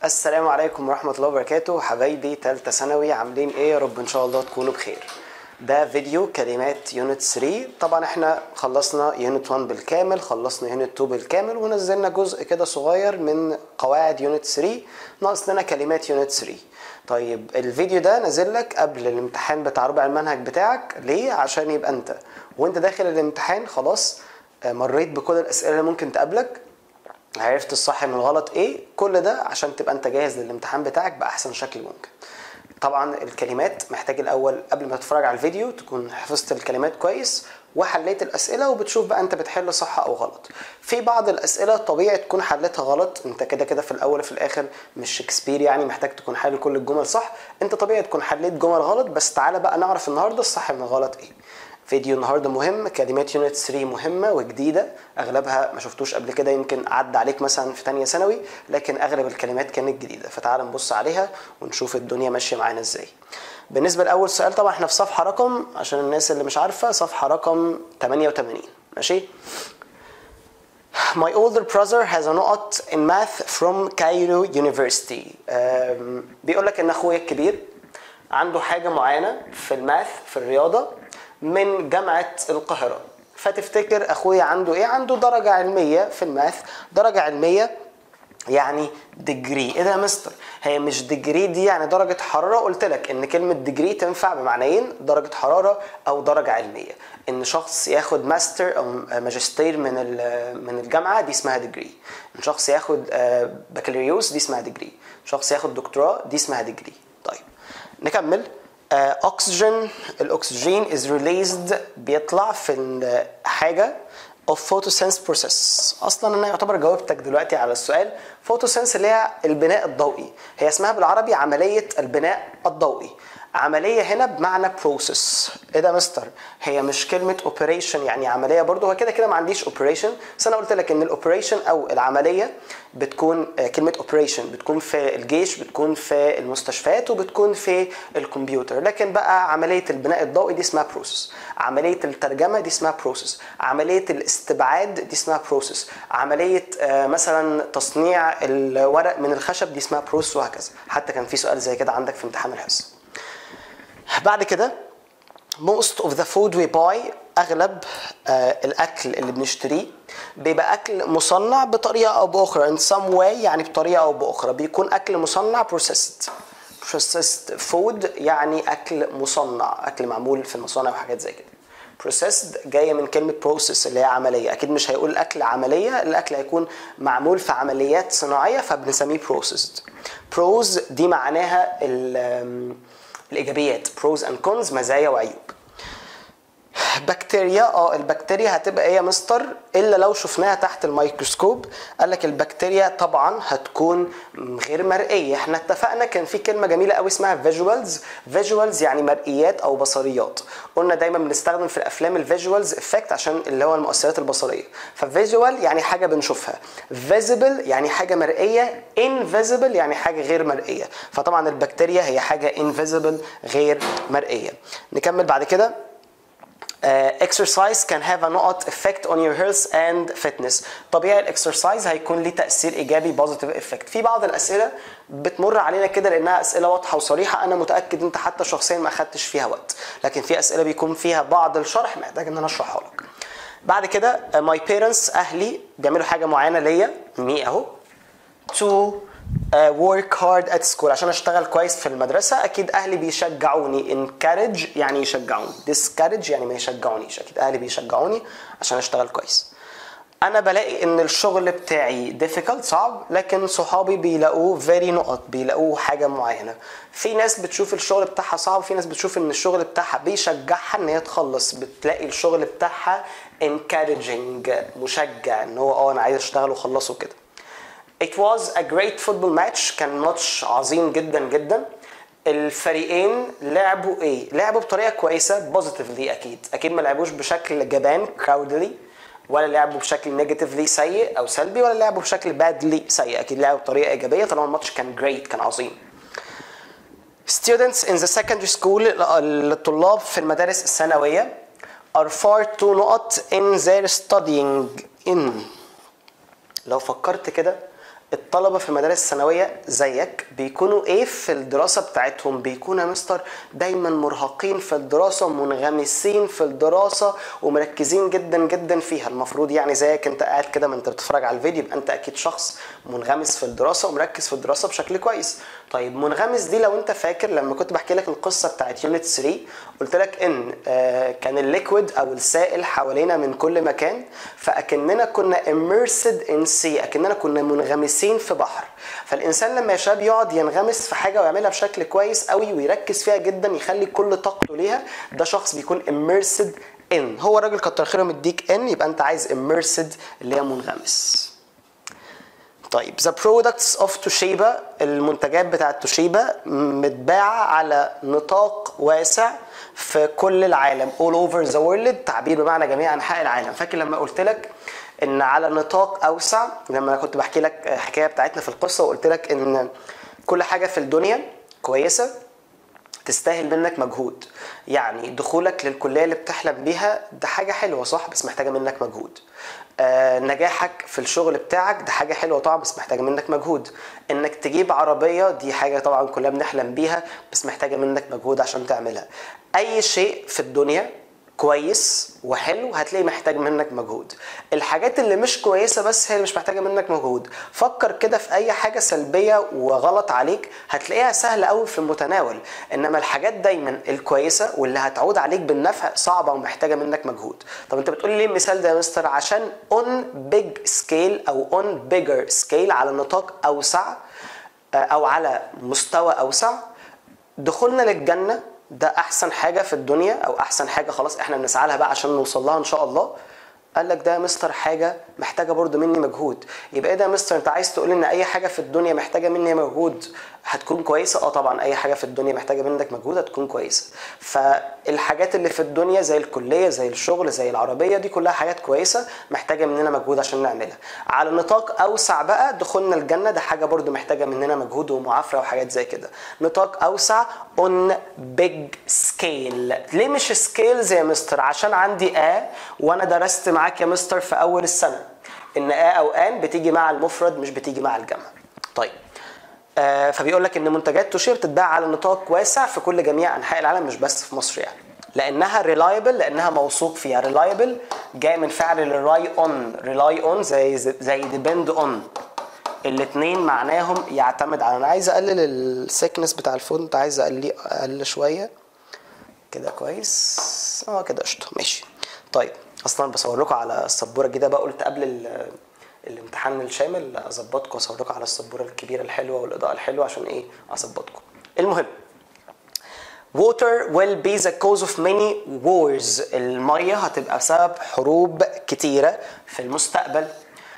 السلام عليكم ورحمة الله وبركاته حبايبي تالتة ثانوي عاملين ايه يا رب ان شاء الله تكونوا بخير ده فيديو كلمات يونت 3 طبعا احنا خلصنا يونت 1 بالكامل خلصنا يونت 2 بالكامل ونزلنا جزء كده صغير من قواعد يونت 3 ناقص لنا كلمات يونت 3 طيب الفيديو ده نازل لك قبل الامتحان بتاع ربع المنهج بتاعك ليه عشان يبقى انت وانت داخل الامتحان خلاص آه، مريت بكل الاسئله اللي ممكن تقابلك عرفت الصح من الغلط ايه كل ده عشان تبقى انت جاهز للامتحان بتاعك باحسن شكل ممكن طبعا الكلمات محتاج الاول قبل ما تتفرج على الفيديو تكون حفظت الكلمات كويس وحليت الاسئله وبتشوف بقى انت بتحل صح او غلط في بعض الاسئله طبيعي تكون حلتها غلط انت كده كده في الاول وفي الاخر مش شكسبير يعني محتاج تكون حل كل الجمل صح انت طبيعي تكون حليت جمل غلط بس تعالى بقى نعرف النهارده الصح من الغلط ايه فيديو النهارده مهم كلمات يونت 3 مهمه وجديده اغلبها ما شفتوش قبل كده يمكن عدى عليك مثلا في تانية ثانوي لكن اغلب الكلمات كانت جديده فتعال نبص عليها ونشوف الدنيا ماشيه معانا ازاي بالنسبه لاول سؤال طبعا احنا في صفحه رقم عشان الناس اللي مش عارفه صفحه رقم 88 ماشي My older brother has a نقط in math from Cairo University. أم، بيقول لك ان اخويا الكبير عنده حاجه معينه في الماث في الرياضه من جامعه القاهره. فتفتكر اخويا عنده ايه؟ عنده درجه علميه في الماث، درجه علميه يعني ديجري ايه ده يا مستر هي مش ديجري دي يعني درجة حرارة قلت لك ان كلمة ديجري تنفع بمعنيين درجة حرارة او درجة علمية ان شخص ياخد ماستر او ماجستير من ال- من الجامعة دي اسمها ديجري ان شخص ياخد آه، بكالوريوس دي اسمها ديجري شخص ياخد دكتوراه دي اسمها ديجري طيب نكمل اكسجين الاكسجين is released بيطلع في الحاجة of photosynthesis process اصلا انا يعتبر جاوبتك دلوقتي على السؤال photosynthesis اللي هي البناء الضوئي هي اسمها بالعربي عمليه البناء الضوئي عمليه هنا بمعنى process ايه ده يا مستر هي مش كلمه operation يعني عمليه برضو هو كده كده ما عنديش operation بس انا قلت لك ان الاوبريشن او العمليه بتكون آه، كلمه operation بتكون في الجيش بتكون في المستشفيات وبتكون في الكمبيوتر لكن بقى عمليه البناء الضوئي دي اسمها process عمليه الترجمه دي اسمها process عمليه الاستبعاد دي اسمها process عمليه آه، مثلا تصنيع الورق من الخشب دي اسمها process وهكذا حتى كان في سؤال زي كده عندك في امتحان الحصه بعد كده most of the food we buy اغلب آه الاكل اللي بنشتريه بيبقى اكل مصنع بطريقه او باخرى in some way يعني بطريقه او باخرى بيكون اكل مصنع processed processed food يعني اكل مصنع اكل معمول في المصانع وحاجات زي كده processed جايه من كلمه process اللي هي عمليه اكيد مش هيقول الاكل عمليه الاكل هيكون معمول في عمليات صناعيه فبنسميه processed pros دي معناها ال- الايجابيات pros and cons مزايا وعيوب بكتيريا اه البكتيريا هتبقى ايه يا مستر الا لو شفناها تحت الميكروسكوب قال لك البكتيريا طبعا هتكون غير مرئيه احنا اتفقنا كان في كلمه جميله قوي اسمها فيجوالز فيجوالز يعني مرئيات او بصريات قلنا دايما بنستخدم في الافلام الفيجوالز افكت عشان اللي هو المؤثرات البصريه ففيجوال يعني حاجه بنشوفها فيزيبل يعني حاجه مرئيه انفيزيبل يعني حاجه غير مرئيه فطبعا البكتيريا هي حاجه انفيزيبل غير مرئيه نكمل بعد كده Uh, exercise can have a نقط effect on your health and fitness طبيعي الاكسرسايز هيكون ليه تاثير ايجابي positive effect في بعض الاسئله بتمر علينا كده لانها اسئله واضحه وصريحه انا متاكد انت حتى شخصيا ما اخدتش فيها وقت لكن في اسئله بيكون فيها بعض الشرح محتاج ان انا اشرحها لك بعد كده uh, my parents اهلي بيعملوا حاجه معينه ليا مي اهو to uh, work hard at school عشان اشتغل كويس في المدرسه اكيد اهلي بيشجعوني encourage يعني يشجعوني discourage يعني ما يشجعونيش اكيد اهلي بيشجعوني عشان اشتغل كويس انا بلاقي ان الشغل بتاعي difficult صعب لكن صحابي بيلاقوه very نقط بيلاقوه حاجه معينه في ناس بتشوف الشغل بتاعها صعب في ناس بتشوف ان الشغل بتاعها بيشجعها ان هي تخلص بتلاقي الشغل بتاعها encouraging مشجع ان هو اه انا عايز اشتغل واخلصه كده It was a great football match كان ماتش عظيم جدا جدا الفريقين لعبوا ايه؟ لعبوا بطريقه كويسه بوزيتيفلي اكيد اكيد ما لعبوش بشكل جبان كراودلي ولا لعبوا بشكل نيجاتيفلي سيء او سلبي ولا لعبوا بشكل بادلي سيء اكيد لعبوا بطريقه ايجابيه طالما الماتش كان جريت كان عظيم Students in the secondary school الطلاب في المدارس الثانويه are far too نقط in their studying in لو فكرت كده الطلبة في المدارس الثانوية زيك بيكونوا ايه في الدراسة بتاعتهم بيكونوا يا مستر دايما مرهقين في الدراسة منغمسين في الدراسة ومركزين جدا جدا فيها المفروض يعني زيك انت قاعد كده ما انت بتتفرج على الفيديو يبقى انت اكيد شخص منغمس في الدراسة ومركز في الدراسة بشكل كويس طيب منغمس دي لو انت فاكر لما كنت بحكي لك القصة بتاعت يونت 3 قلت لك ان آه كان الليكويد او السائل حوالينا من كل مكان فاكننا كنا immersed in sea اكننا كنا منغمسين في بحر فالانسان لما يا شباب يقعد ينغمس في حاجه ويعملها بشكل كويس قوي ويركز فيها جدا يخلي كل طاقته ليها ده شخص بيكون immersed in هو الراجل كتر خيره مديك ان يبقى انت عايز immersed اللي هي منغمس طيب the products of توشيبا المنتجات بتاعت توشيبا متباعة على نطاق واسع في كل العالم all over the world تعبير بمعنى جميع انحاء العالم فاكر لما قلت لك ان على نطاق اوسع لما انا كنت بحكي لك حكايه بتاعتنا في القصه وقلت لك ان كل حاجه في الدنيا كويسه تستاهل منك مجهود يعني دخولك للكليه اللي بتحلم بيها ده حاجه حلوه صح بس محتاجه منك مجهود آه نجاحك في الشغل بتاعك ده حاجه حلوه طبعا بس محتاجه منك مجهود انك تجيب عربيه دي حاجه طبعا كلنا بنحلم بيها بس محتاجه منك مجهود عشان تعملها اي شيء في الدنيا كويس وحلو هتلاقي محتاج منك مجهود الحاجات اللي مش كويسه بس هي اللي مش محتاجه منك مجهود فكر كده في اي حاجه سلبيه وغلط عليك هتلاقيها سهله قوي في المتناول انما الحاجات دايما الكويسه واللي هتعود عليك بالنفع صعبه ومحتاجه منك مجهود طب انت بتقول لي ليه المثال ده يا مستر عشان اون بيج سكيل او اون بيجر سكيل على نطاق اوسع او على مستوى اوسع دخولنا للجنه ده احسن حاجه في الدنيا او احسن حاجه خلاص احنا بنسعى لها بقى عشان نوصل لها ان شاء الله قال لك ده يا مستر حاجه محتاجه برضو مني مجهود يبقى ايه ده يا مستر انت عايز تقول ان اي حاجه في الدنيا محتاجه مني مجهود هتكون كويسه اه طبعا اي حاجه في الدنيا محتاجه منك مجهود هتكون كويسه فالحاجات اللي في الدنيا زي الكليه زي الشغل زي العربيه دي كلها حاجات كويسه محتاجه مننا مجهود عشان نعملها على نطاق اوسع بقى دخولنا الجنه ده حاجه برضو محتاجه مننا مجهود ومعافره وحاجات زي كده نطاق اوسع اون بيج سكيل ليه مش سكيلز يا مستر عشان عندي ا وانا درست معاك يا مستر في اول السنه ان ا او ان بتيجي مع المفرد مش بتيجي مع الجمع طيب آه فبيقول لك ان منتجات توشير بتتباع على نطاق واسع في كل جميع انحاء العالم مش بس في مصر يعني لانها ريلايبل لانها موثوق فيها ريلايبل جاي من فعل الراي اون ريلاي اون زي زي ديبند اون الاثنين معناهم يعتمد على انا عايز اقلل السيكنس بتاع الفونت عايز اقلل اقل شويه كده كويس اه كده قشطه ماشي طيب اصلا بصور لكم على السبوره الجديده بقى قلت قبل الامتحان الشامل اظبطكم واصوركم على السبوره الكبيره الحلوه والاضاءه الحلوه عشان ايه اظبطكم المهم Water will be the cause of many wars المية هتبقى سبب حروب كتيرة في المستقبل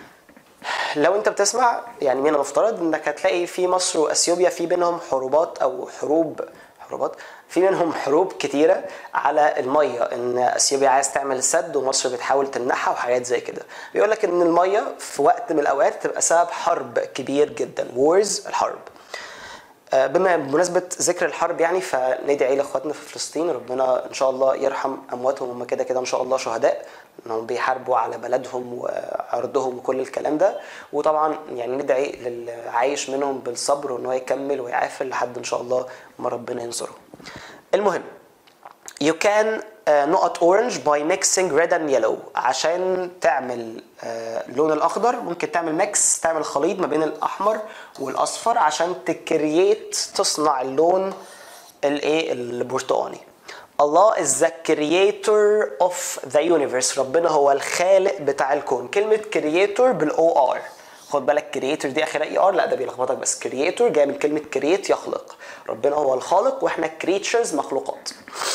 لو انت بتسمع يعني من المفترض انك هتلاقي في مصر واثيوبيا في بينهم حروبات او حروب حروبات في منهم حروب كتيره على الميه ان اثيوبيا عايز تعمل سد ومصر بتحاول تمنعها وحاجات زي كده بيقول لك ان الميه في وقت من الاوقات تبقى سبب حرب كبير جدا وورز الحرب بما بمناسبة ذكر الحرب يعني فندعي لاخواتنا في فلسطين ربنا ان شاء الله يرحم امواتهم هم كده كده ان شاء الله شهداء انهم بيحاربوا على بلدهم وعرضهم وكل الكلام ده وطبعا يعني ندعي للعايش منهم بالصبر وان هو يكمل ويعافر لحد ان شاء الله ما ربنا ينصره. المهم you can uh, نقط orange by mixing red and yellow عشان تعمل uh, اللون الاخضر ممكن تعمل ميكس تعمل خليط ما بين الاحمر والاصفر عشان تكرييت تصنع اللون الايه البرتقاني الله is the creator of the universe ربنا هو الخالق بتاع الكون كلمة creator بالاو ار خد بالك كرييتور دي اخرها اي ار لا ده بيلخبطك بس كرييتور جاي من كلمه كرييت يخلق ربنا هو الخالق واحنا كريتشرز مخلوقات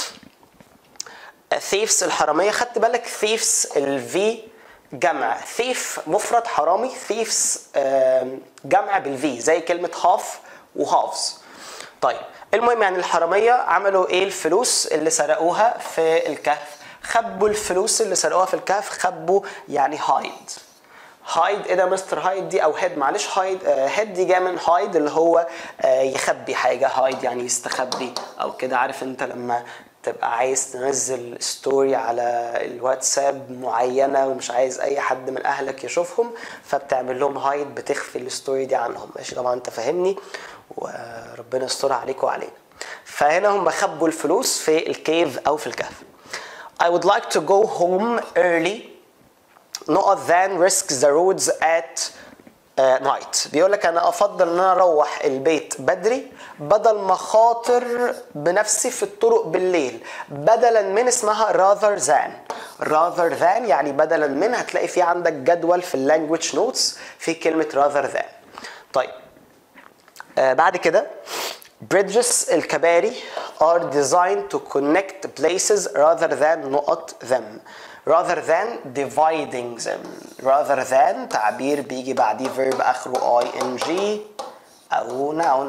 ثيفس الحراميه خدت بالك ثيفس الفي جمع ثيف مفرد حرامي ثيفس جمع بالفي زي كلمه هاف وهافز طيب المهم يعني الحراميه عملوا ايه الفلوس اللي سرقوها في الكهف خبوا الفلوس اللي سرقوها في الكهف خبوا يعني هايد هايد ايه ده مستر هايد دي او هيد معلش هايد هيد دي جايه من هايد اللي هو آه يخبي حاجه هايد يعني يستخبي او كده عارف انت لما تبقى عايز تنزل ستوري على الواتساب معينه ومش عايز اي حد من اهلك يشوفهم فبتعمل لهم هايد بتخفي الستوري دي عنهم ماشي طبعا انت فاهمني وربنا يسترها عليك وعلينا فهنا هم خبوا الفلوس في الكيف او في الكهف I would like to go home early not than risk the roads at نايت بيقول لك انا افضل ان انا اروح البيت بدري بدل ما خاطر بنفسي في الطرق بالليل بدلا من اسمها rather than rather than يعني بدلا من هتلاقي في عندك جدول في اللانجوج نوتس في كلمه rather than طيب آه بعد كده bridges الكباري are designed to connect places rather than not them rather than dividing them rather than تعبير بيجي بعديه verb اخره ing او noun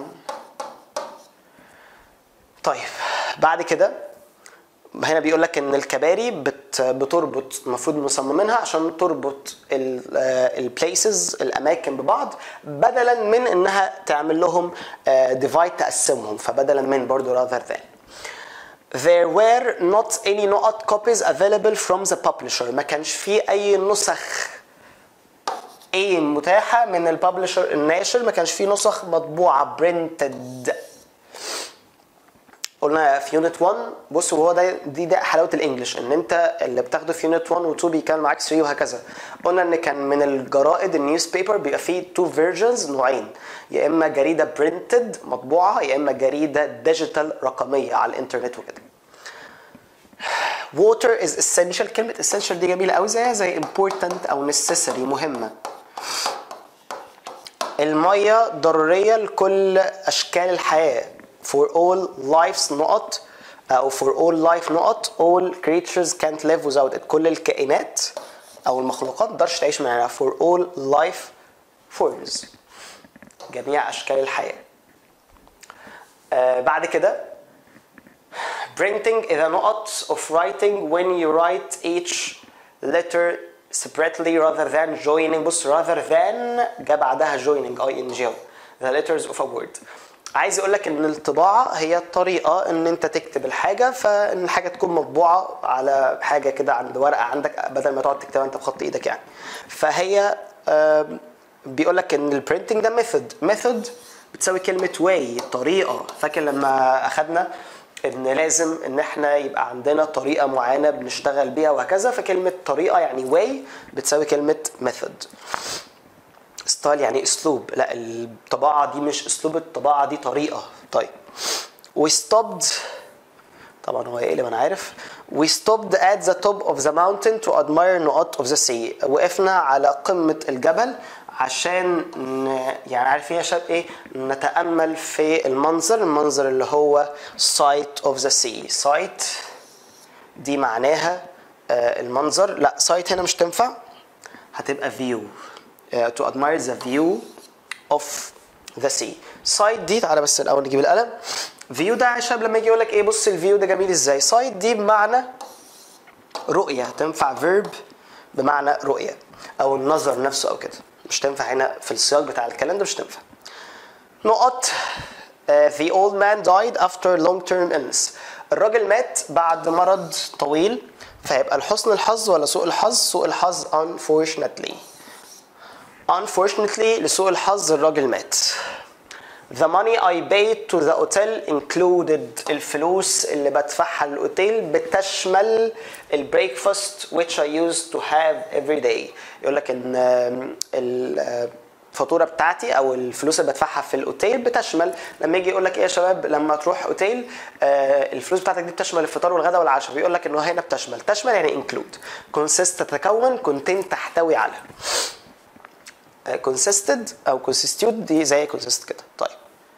طيب بعد كده هنا بيقول لك ان الكباري بت بتربط المفروض مصممينها عشان تربط البليسز الاماكن ببعض بدلا من انها تعمل لهم ديفايد تقسمهم فبدلا من برضو rather than There were not any not copies available from the publisher ما كانش في اي نسخ ايه متاحة من الببلشر الناشر ما كانش في نسخ مطبوعة printed قلنا في يونت 1 بص وهو ده دي ده حلاوه الانجليش ان انت اللي بتاخده في يونت 1 و2 بيكمل معاك 3 وهكذا قلنا ان كان من الجرائد النيوز بيبر بيبقى فيه تو فيرجنز نوعين يا اما جريده برينتد مطبوعه يا اما جريده ديجيتال رقميه على الانترنت وكده water is essential كلمة essential دي جميلة قوي زيها زي important أو necessary مهمة المية ضرورية لكل أشكال الحياة for all lives نقط أو for all life نقط all creatures can't live without it كل الكائنات أو المخلوقات متقدرش تعيش من غيرها for all life forms جميع أشكال الحياة آه بعد كده printing is a نقط of writing when you write each letter separately rather than joining بص rather than جا بعدها joining ing the letters of a word عايز يقول لك ان الطباعه هي الطريقه ان انت تكتب الحاجه فان الحاجه تكون مطبوعه على حاجه كده عند ورقه عندك بدل ما تقعد تكتبها انت بخط ايدك يعني فهي بيقول لك ان البرينتنج ده ميثود ميثود بتساوي كلمه واي طريقه فاكر لما اخدنا ان لازم ان احنا يبقى عندنا طريقه معينه بنشتغل بيها وهكذا فكلمه طريقه يعني واي بتساوي كلمه ميثود ستايل يعني اسلوب لا الطباعه دي مش اسلوب الطباعه دي طريقه طيب we stopped طبعا هو يقلب انا عارف we stopped at the top of the mountain to admire نقط of the sea وقفنا على قمه الجبل عشان ن... يعني عارفين يا شباب ايه نتامل في المنظر المنظر اللي هو sight of the sea sight دي معناها آه المنظر لا sight هنا مش تنفع هتبقى view uh, to admire the view of the sea sight دي تعالى بس الاول نجيب القلم view ده يا شباب لما يجي يقول لك ايه بص الفيو ده جميل ازاي sight دي بمعنى رؤيه تنفع verb بمعنى رؤيه او النظر نفسه او كده مش تنفع هنا في السياق بتاع الكلام ده مش تنفع نقط uh, the old man died after long term illness الراجل مات بعد مرض طويل فيبقى الحسن الحظ ولا سوء الحظ سوء الحظ unfortunately unfortunately لسوء الحظ الراجل مات The money I paid to the hotel included الفلوس اللي بدفعها للأوتيل بتشمل البريكفاست which I used to have every day يقول لك إن الفاتورة بتاعتي أو الفلوس اللي بدفعها في الأوتيل بتشمل لما يجي يقول لك إيه يا شباب لما تروح أوتيل الفلوس بتاعتك دي بتشمل الفطار والغداء والعشاء بيقول لك إنه هنا بتشمل تشمل يعني include consist تتكون contain تحتوي على consisted او consisted دي زي consist كده طيب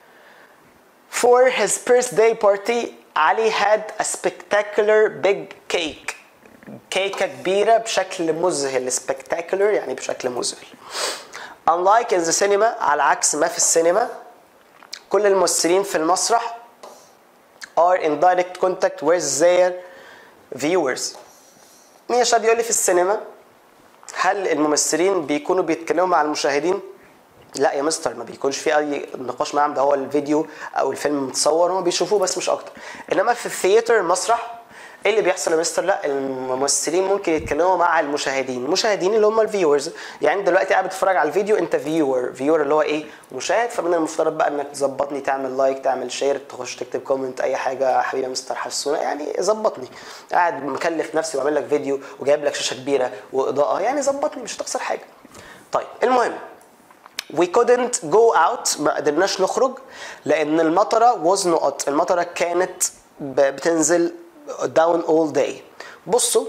for his birthday party علي had a spectacular big cake كيكه كبيره بشكل مذهل spectacular يعني بشكل مذهل unlike in the cinema على عكس ما في السينما كل الممثلين في المسرح are in direct contact with their viewers مين يا شباب يقول لي في السينما هل الممثلين بيكونوا بيتكلموا مع المشاهدين؟ لا يا مستر ما بيكونش في اي نقاش معاهم ده هو الفيديو او الفيلم متصور هم بيشوفوه بس مش اكتر انما في الثياتر المسرح ايه اللي بيحصل يا مستر لا الممثلين ممكن يتكلموا مع المشاهدين المشاهدين اللي هم الفيورز يعني انت دلوقتي قاعد بتتفرج على الفيديو انت فيور فيور اللي هو ايه مشاهد فمن المفترض بقى انك تظبطني تعمل لايك تعمل شير تخش تكتب كومنت اي حاجه حبيبي يا مستر حسونا يعني ظبطني قاعد مكلف نفسي وعامل لك فيديو وجايب لك شاشه كبيره واضاءه يعني ظبطني مش هتخسر حاجه طيب المهم we couldn't go out ما قدرناش نخرج لان المطره was not المطره كانت ب- بتنزل down all day بصوا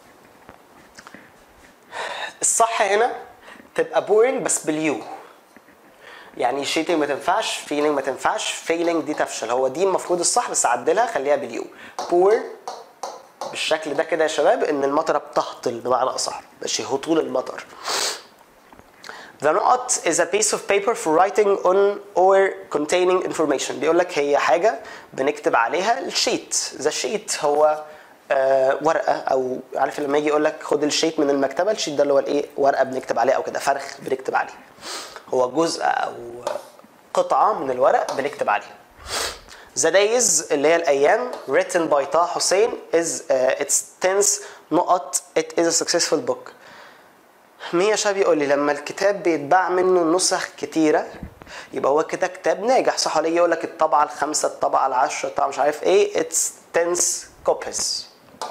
الصح هنا تبقى boring بس باليو يعني شيتنج ما تنفعش فيلينج ما تنفعش فيلينج دي تفشل هو دي المفروض الصح بس عدلها خليها باليو poor بالشكل ده كده يا شباب ان المطره بتهطل بمعنى اصح ماشي هطول المطر The note is a piece of paper for writing on or containing information بيقول لك هي حاجة بنكتب عليها الشيت the sheet هو آه ورقة أو عارف لما يجي يقول لك خد الشيت من المكتبة الشيت ده اللي هو الإيه ورقة بنكتب عليه أو كده فرخ بنكتب عليه هو جزء أو قطعة من الورق بنكتب عليها The days اللي هي الأيام written by طه حسين is uh, its tense نقط it is a successful book مين يا شباب يقول لي لما الكتاب بيتباع منه نسخ كتيره يبقى هو كده كتاب ناجح صح ولا إيه؟ يقول لك الطبعه الخامسه الطبعه العشره الطبعه مش عارف ايه اتس تنس كوبيز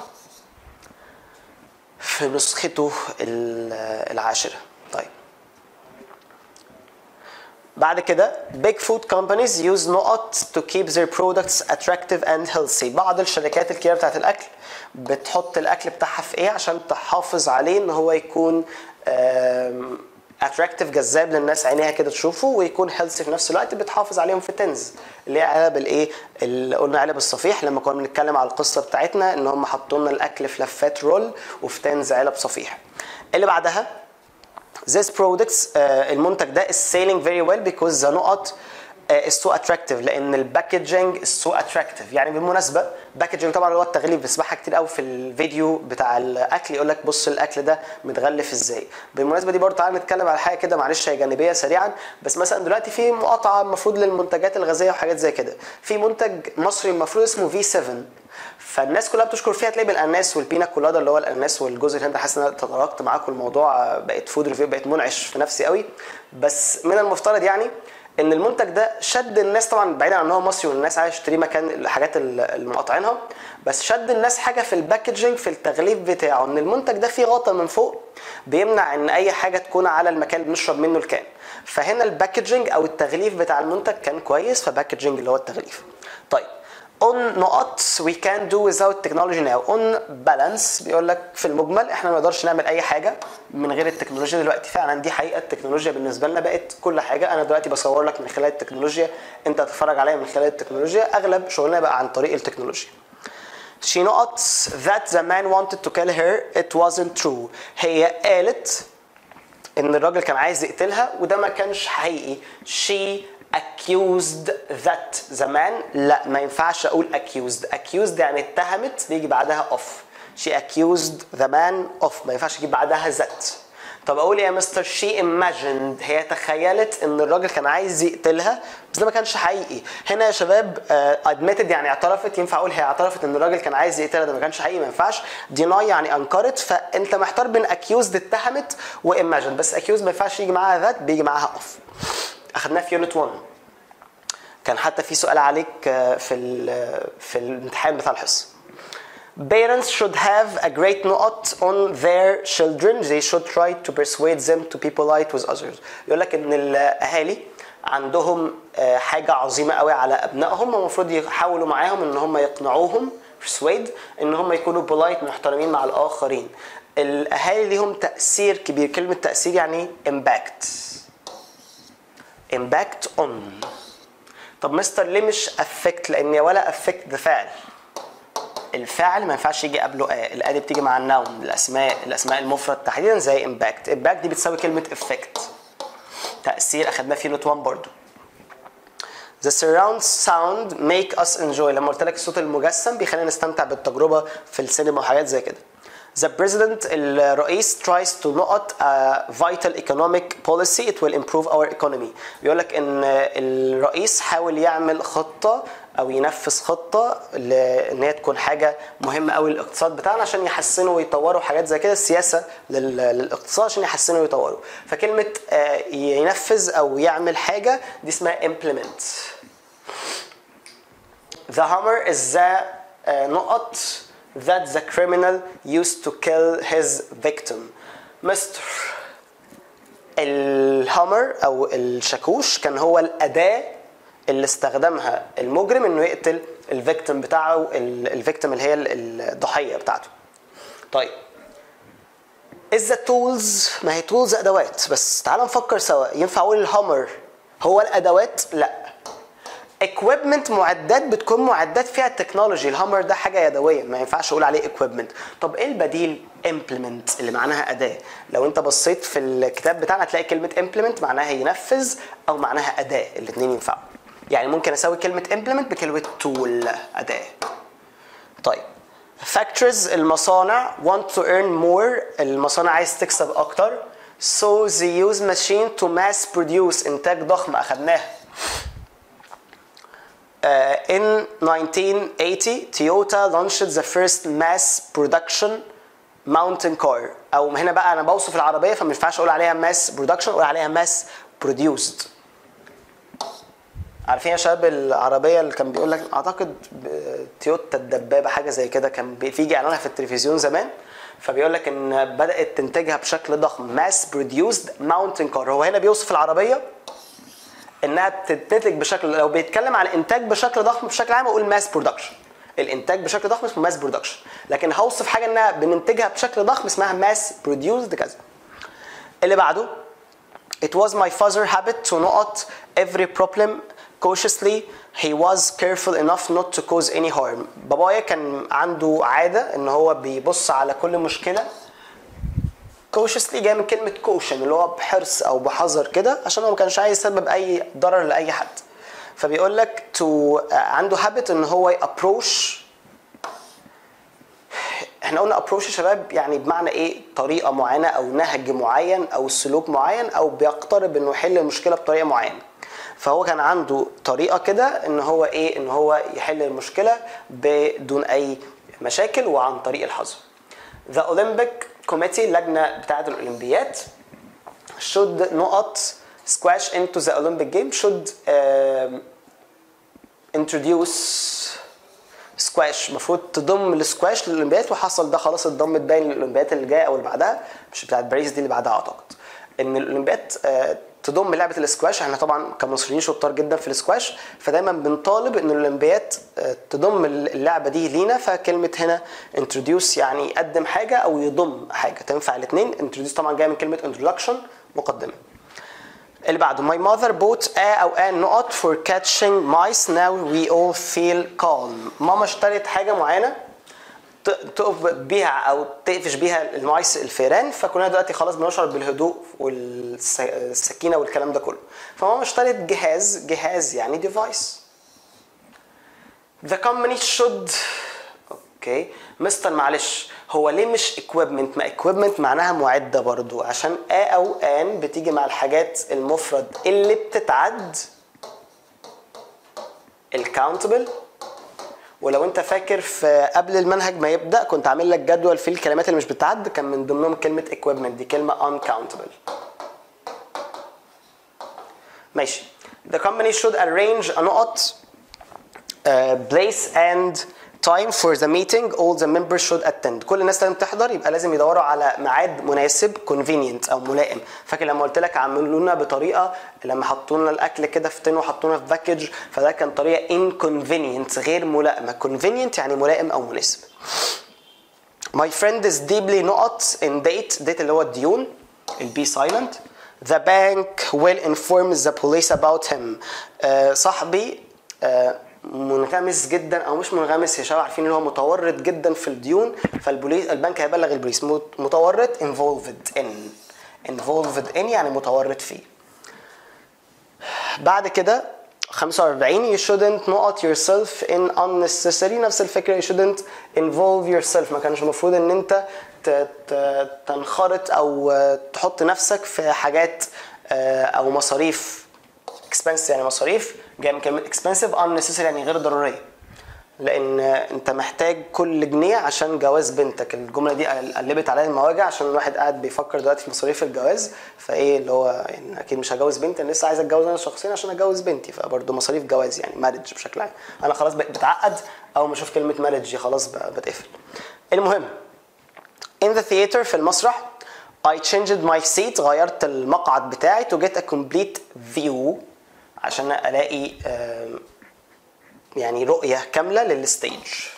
في نسخته ال- العاشره طيب بعد كده big food companies use نقط to keep their products attractive and healthy بعض الشركات الكبيره بتاعت الاكل بتحط الاكل بتاعها في ايه عشان تحافظ عليه ان هو يكون آم، attractive جذاب للناس عينيها كده تشوفه ويكون healthy في نفس الوقت بتحافظ عليهم في تنز اللي هي علب الايه اللي قلنا علب الصفيح لما كنا بنتكلم على القصه بتاعتنا ان هم حطوا لنا الاكل في لفات رول وفي تنز علب صفيح اللي بعدها This products آه، المنتج ده is selling very well because the نقط آه، is so attractive لان الباكجينج is so attractive يعني بالمناسبه باكجينج طبعا اللي هو التغليف بنسمعها كتير قوي في الفيديو بتاع الاكل يقول لك بص الاكل ده متغلف ازاي بالمناسبه دي برضه تعالى نتكلم على حاجه كده معلش هي جانبيه سريعا بس مثلا دلوقتي في مقاطعه المفروض للمنتجات الغازيه وحاجات زي كده في منتج مصري المفروض اسمه في 7 فالناس كلها بتشكر فيها تلاقي بالاناناس والبينا كولادا اللي هو الاناناس والجوز الهند حاسس ان انا تطرقت معاكم الموضوع بقت فود ريفيو بقت منعش في نفسي قوي بس من المفترض يعني ان المنتج ده شد الناس طبعا بعيدا عن ان هو مصري والناس عايزه تشتريه مكان الحاجات اللي مقاطعينها بس شد الناس حاجه في الباكجينج في التغليف بتاعه ان المنتج ده فيه غطا من فوق بيمنع ان اي حاجه تكون على المكان اللي بنشرب منه الكان فهنا الباكجينج او التغليف بتاع المنتج كان كويس فباكجينج اللي هو التغليف طيب on نقط we can do without technology now on balance بيقول لك في المجمل احنا ما نقدرش نعمل اي حاجه من غير التكنولوجيا دلوقتي فعلا دي حقيقه التكنولوجيا بالنسبه لنا بقت كل حاجه انا دلوقتي بصور لك من خلال التكنولوجيا انت هتتفرج عليا من خلال التكنولوجيا اغلب شغلنا بقى عن طريق التكنولوجيا She notes that the man wanted to kill her it wasn't true هي قالت ان الراجل كان عايز يقتلها وده ما كانش حقيقي she accused that the man لا ما ينفعش اقول accused accused يعني اتهمت بيجي بعدها of she accused the man of ما ينفعش يجيب بعدها that طب اقول إيه يا مستر شي imagined هي تخيلت ان الراجل كان عايز يقتلها بس ده ما كانش حقيقي هنا يا شباب uh, admitted يعني اعترفت ينفع اقول هي اعترفت ان الراجل كان عايز يقتلها ده ما كانش حقيقي ما ينفعش deny يعني انكرت فانت محتار بين accused اتهمت و imagined بس accused ما ينفعش يجي معاها that بيجي معاها of اخدناه في يونت 1 كان حتى في سؤال عليك آه، في ال- في الامتحان بتاع الحصه Parents should have a great note on their children. They should try to persuade them to be polite with others. يقول لك ان الاهالي عندهم آه، حاجه عظيمه قوي على ابنائهم المفروض يحاولوا معاهم ان هم يقنعوهم persuade ان هم يكونوا polite محترمين مع الاخرين. الاهالي ليهم تاثير كبير كلمه تاثير يعني impact impact on طب مستر ليه مش affect لان ولا affect ده فعل الفعل ما ينفعش يجي قبله آه الآ دي بتيجي مع النون الاسماء الاسماء المفرد تحديدا زي امباكت امباكت دي بتساوي كلمه افكت تاثير اخدناه في نوت 1 برضو The surround sound make us enjoy لما قلت لك الصوت المجسم بيخلينا نستمتع بالتجربه في السينما وحاجات زي كده The president الرئيس tries to نقط a vital economic policy it will improve our economy بيقول لك ان الرئيس حاول يعمل خطه او ينفذ خطه ل- ان هي تكون حاجه مهمه قوي للاقتصاد بتاعنا عشان يحسنوا ويطوروا حاجات زي كده السياسه لل- للاقتصاد عشان يحسنوا ويطوروا فكلمه آه، ينفذ او يعمل حاجه دي اسمها implement The hammer is the uh, نقط that the criminal used to kill his victim. مستر الهامر او الشاكوش كان هو الاداه اللي استخدمها المجرم انه يقتل الفيكتيم بتاعه الفيكتيم اللي هي ال- الضحيه بتاعته. طيب is the tools ما هي tools ادوات بس تعال نفكر سوا ينفع اقول الهامر هو الادوات؟ لا equipment معدات بتكون معدات فيها التكنولوجي الهامر ده حاجه يدويه ما ينفعش اقول عليه equipment طب ايه البديل implement اللي معناها اداه لو انت بصيت في الكتاب بتاعنا هتلاقي كلمه implement معناها ينفذ او معناها اداه الاثنين ينفعوا يعني ممكن اسوي كلمه implement بكلمه tool اداه طيب factories المصانع want to earn more المصانع عايز تكسب اكتر so they use machine to mass produce انتاج ضخم اخدناها Uh, in 1980 Toyota launched the first mass production mountain car او هنا بقى انا بوصف العربيه فما ينفعش اقول عليها mass production اقول عليها mass produced عارفين يا شباب العربيه اللي كان بيقول لك اعتقد ب- تويوتا الدبابه حاجه زي كده كان بي- بيجي اعلانها في التلفزيون زمان فبيقول لك ان بدات تنتجها بشكل ضخم ماس بروديوسد ماونتن كار هو هنا بيوصف العربيه انها بتنتج بشكل لو بيتكلم عن انتاج بشكل ضخم بشكل عام اقول ماس برودكشن الانتاج بشكل ضخم اسمه ماس برودكشن لكن هوصف حاجه انها بننتجها بشكل ضخم اسمها ماس بروديوسد كذا اللي بعده It was my father's habit to not every problem cautiously he was careful enough not to cause any harm بابايا كان عنده عادة ان هو بيبص على كل مشكلة cautiously جاي من كلمة caution اللي هو بحرص او بحذر كده عشان هو ما كانش عايز يسبب اي ضرر لاي حد فبيقول لك to عنده habit ان هو approach احنا قلنا ابروش يا شباب يعني بمعنى ايه طريقه معينه او نهج معين او سلوك معين او بيقترب انه يحل المشكله بطريقه معينه فهو كان عنده طريقه كده ان هو ايه ان هو يحل المشكله بدون اي مشاكل وعن طريق الحظر The Olympic Committee اللجنه بتاعه الاولمبيات should نقط squash into the Olympic game should um, introduce سكواش المفروض تضم السكواش للاولمبياد وحصل ده خلاص اتضمت باين للاولمبياد اللي جايه او اللي بعدها مش بتاعت باريس دي اللي بعدها اعتقد ان الاولمبياد آه، تضم لعبه الاسكواش احنا طبعا كمصريين شطار جدا في الاسكواش فدايما بنطالب ان الاولمبياد آه، تضم اللعبه دي لينا فكلمه هنا انتروديوس يعني يقدم حاجه او يضم حاجه تنفع الاثنين انتروديوس طبعا جايه من كلمه انترودكشن مقدمه اللي بعده my mother bought a او an نقط for catching mice now we all feel calm ماما اشترت حاجة معينة ت- تقف بيها او تقفش بيها المايس الفيران فكلنا دلوقتي خلاص بنشعر بالهدوء والسكينة والكلام ده كله فماما اشترت جهاز جهاز يعني ديفايس The company should اوكي مستر معلش هو ليه مش equipment ما equipment معناها معدة برضو عشان a او an بتيجي مع الحاجات المفرد اللي بتتعد الكاونتبل ولو انت فاكر في قبل المنهج ما يبدا كنت عامل لك جدول فيه الكلمات اللي مش بتتعد كان من ضمنهم كلمه equipment دي كلمه uncountable ماشي the company should arrange a نقط uh, place and time for the meeting all the members should attend كل الناس لازم تحضر يبقى لازم يدوروا على ميعاد مناسب convenient او ملائم فاكر لما قلت لك عملوا لنا بطريقه لما حطوا لنا الاكل كده في تن وحطونا في باكج فده كان طريقه inconvenient غير ملائمه convenient يعني ملائم او مناسب My friend is deeply نقط in date date اللي هو الديون البي silent The bank will inform the police about him uh, صاحبي uh, منغمس جدا او مش منغمس يا شباب عارفين ان هو متورط جدا في الديون فالبوليس البنك هيبلغ البوليس مت- متورط involved in involved in يعني متورط فيه بعد كده 45 you shouldn't not yourself in unnecessary نفس الفكرة you shouldn't involve yourself ما كانش المفروض ان انت ت- ت- تنخرط او آه، تحط نفسك في حاجات آه، او مصاريف expense يعني مصاريف جاي من كلمة expensive unnecessary يعني غير ضرورية لان انت محتاج كل جنيه عشان جواز بنتك الجمله دي قلبت عليا المواجع عشان الواحد قاعد بيفكر دلوقتي في مصاريف الجواز فايه اللي هو يعني اكيد مش هجوز بنتي انا لسه عايز اتجوز انا شخصيا عشان اتجوز بنتي فبرضه مصاريف جواز يعني مارج بشكل عام انا خلاص بقيت بتعقد اول ما اشوف كلمه مارج خلاص ب- بتقفل المهم in the theater في المسرح I changed my seat غيرت المقعد بتاعي to get a complete view عشان الاقي آم، يعني رؤية كاملة للستيج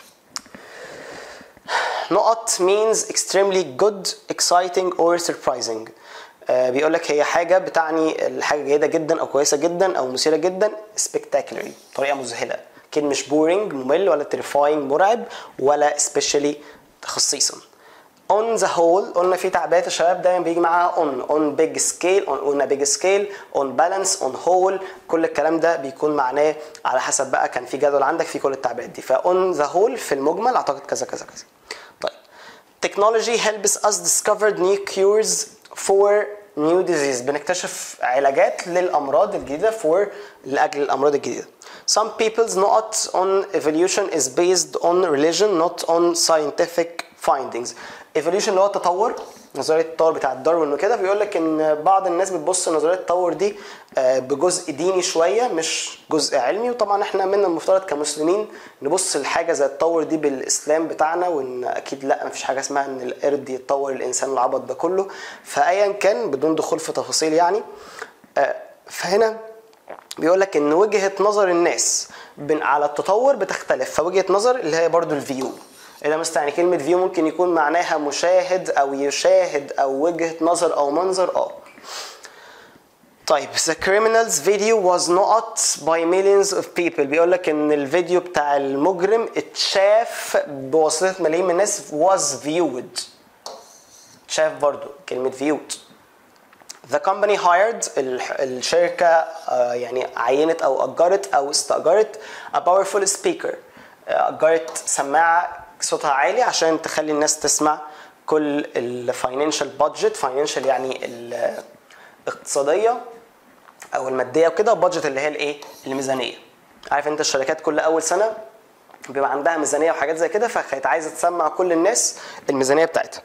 نقط means extremely good exciting or surprising آه، بيقول لك هي حاجة بتعني الحاجة جيدة جدا أو كويسة جدا أو مثيرة جدا spectacularly طريقة مذهلة أكيد مش boring ممل ولا terrifying مرعب ولا especially خصيصا on the whole قلنا في تعبيرات الشباب دايما بيجي معاها on on big scale on on a big scale on balance on whole كل الكلام ده بيكون معناه على حسب بقى كان في جدول عندك في كل التعبيرات دي ف on the whole في المجمل اعتقد كذا كذا كذا طيب technology helps us discover new cures for new disease بنكتشف علاجات للامراض الجديده for لاجل الامراض الجديده some people's not on evolution is based on religion not on scientific findings evolution اللي هو التطور نظريه التطور بتاع داروين وكده بيقول لك ان بعض الناس بتبص لنظريه التطور دي آه، بجزء ديني شويه مش جزء علمي وطبعا احنا من المفترض كمسلمين نبص لحاجه زي التطور دي بالاسلام بتاعنا وان اكيد لا مفيش حاجه اسمها ان القرد يتطور الانسان العبط ده كله فايا كان بدون دخول في تفاصيل يعني آه، فهنا بيقول لك ان وجهه نظر الناس بن- على التطور بتختلف فوجهه نظر اللي هي برضو الفيو اذا مثلا يعني كلمه فيو ممكن يكون معناها مشاهد او يشاهد او وجهه نظر او منظر اه طيب the criminal's video was not by millions of people بيقول لك ان الفيديو بتاع المجرم اتشاف بواسطه ملايين من الناس was viewed اتشاف برضو كلمه viewed The company hired الح- الشركة آه، يعني عينت أو أجرت أو استأجرت a powerful speaker آه، أجرت سماعة صوتها عالي عشان تخلي الناس تسمع كل ال financial budget financial يعني الاقتصادية أو المادية وكده budget اللي هي الإيه؟ الميزانية عارف أنت الشركات كل أول سنة بيبقى عندها ميزانية وحاجات زي كده فكانت عايزة تسمع كل الناس الميزانية بتاعتها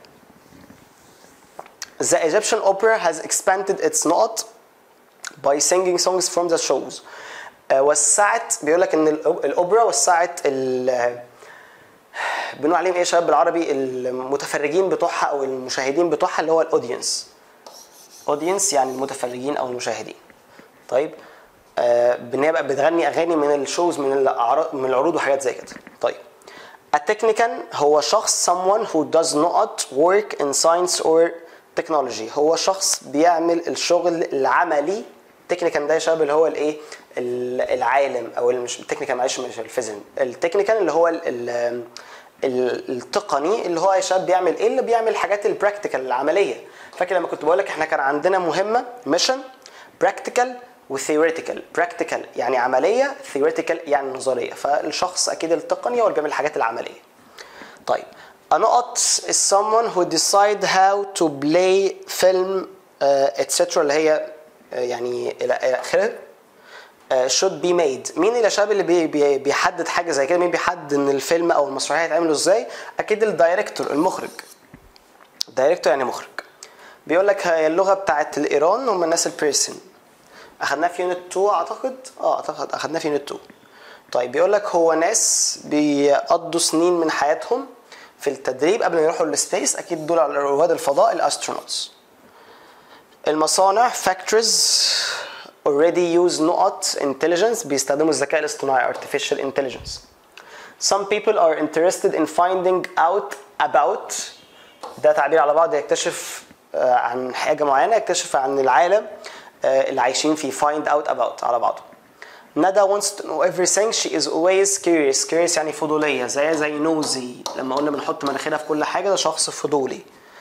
The Egyptian opera has expanded its نقط by singing songs from the shows. آه، وسعت بيقول لك ان الأو- الاوبرا وسعت ال بنقول عليهم ايه يا شباب بالعربي المتفرجين بتوعها او المشاهدين بتوعها اللي هو الاودينس اودينس يعني المتفرجين او المشاهدين طيب آه بنبقى بتغني اغاني من الشوز من الأعراض من العروض وحاجات زي كده طيب A technician هو شخص someone who does not work in science or technology هو شخص بيعمل الشغل العملي تكنيكال ده يا شباب اللي هو الايه ال- العالم او اللي مش التكنيكال معلش مش الفيزن التكنيكال اللي هو ال ال ال- التقني اللي هو يا شباب بيعمل ايه اللي بيعمل الحاجات البراكتيكال العمليه فاكر لما كنت بقول لك احنا كان عندنا مهمه ميشن براكتيكال وثيوريتيكال براكتيكال يعني عمليه ثيوريتيكال يعني نظريه فالشخص اكيد التقني هو اللي بيعمل الحاجات العمليه طيب a نقط is someone who decide how to play film uh, etc اللي هي uh, يعني الى إلى اخره uh, should be made مين اللي شاب اللي بي بي بيحدد حاجه زي كده مين بيحدد ان الفيلم او المسرحيه هيتعملوا ازاي اكيد الدايركتور المخرج دايركتور يعني مخرج بيقول لك هي اللغه بتاعت الايران هم الناس البيرسن اخدناه في يونت 2 اعتقد اه اعتقد اخدناه في يونت 2 طيب بيقول لك هو ناس بيقضوا سنين من حياتهم في التدريب قبل ما يروحوا للسبيس اكيد دول على رواد الفضاء الاسترونوتس المصانع factories already use نقط intelligence بيستخدموا الذكاء الاصطناعي artificial intelligence some people are interested in finding out about ده تعبير على بعض يكتشف آه، عن حاجة معينة يكتشف عن العالم آه، اللي عايشين فيه find out about على بعضه ندى wants to know everything she is always curious curious يعني فضولية زي زي nosy لما قلنا بنحط مناخيرها في كل حاجة ده شخص فضولي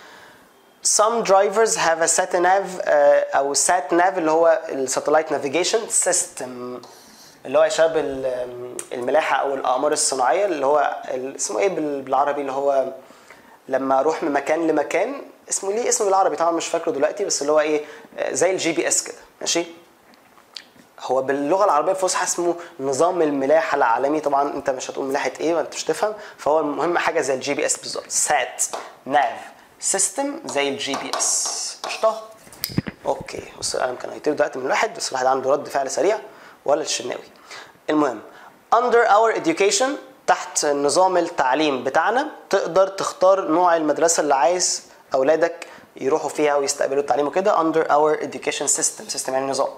some drivers have a sat nav uh, او sat nav اللي هو الساتلايت navigation system اللي هو يا شباب ال- الملاحه او الاقمار الصناعيه اللي هو ال- اسمه ايه بال- بالعربي اللي هو لما اروح من مكان لمكان اسمه ليه اسم بالعربي طبعا مش فاكره دلوقتي بس اللي هو ايه آه، زي الجي بي اس كده ماشي هو باللغه العربيه الفصحى اسمه نظام الملاحه العالمي طبعا انت مش هتقول ملاحه ايه ما انت مش تفهم فهو المهم حاجه زي الجي بي اس بالظبط سات ناف سيستم زي الجي بي اس قشطه اوكي بص القلم كان هيطير دلوقتي من الواحد بس الواحد عنده رد فعل سريع ولا الشناوي المهم under our education تحت نظام التعليم بتاعنا تقدر تختار نوع المدرسه اللي عايز اولادك يروحوا فيها ويستقبلوا التعليم وكده under our education system system يعني نظام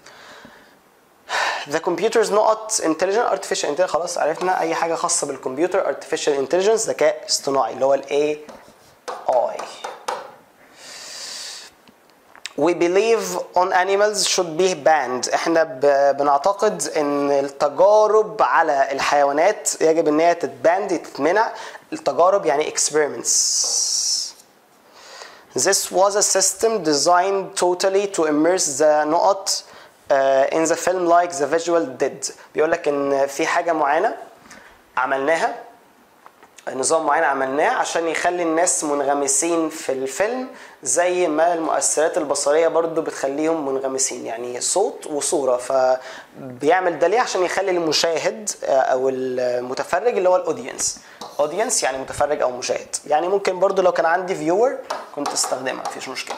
The computers not intelligent artificial intelligence خلاص عرفنا اي حاجه خاصه بالكمبيوتر artificial intelligence ذكاء اصطناعي اللي هو ال AI We believe on animals should be banned احنا ب- بنعتقد ان التجارب على الحيوانات يجب ان هي تتباند تتمنع التجارب يعني experiments This was a system designed totally to immerse the نقط uh, in the film like the visual did بيقول لك ان في حاجه معينه عملناها نظام معين عملناه عشان يخلي الناس منغمسين في الفيلم زي ما المؤثرات البصريه برضو بتخليهم منغمسين يعني صوت وصوره فبيعمل ده ليه عشان يخلي المشاهد آه، او المتفرج اللي هو الاودينس اودينس يعني متفرج او مشاهد يعني ممكن برضو لو كان عندي فيور كنت استخدمها مفيش مشكله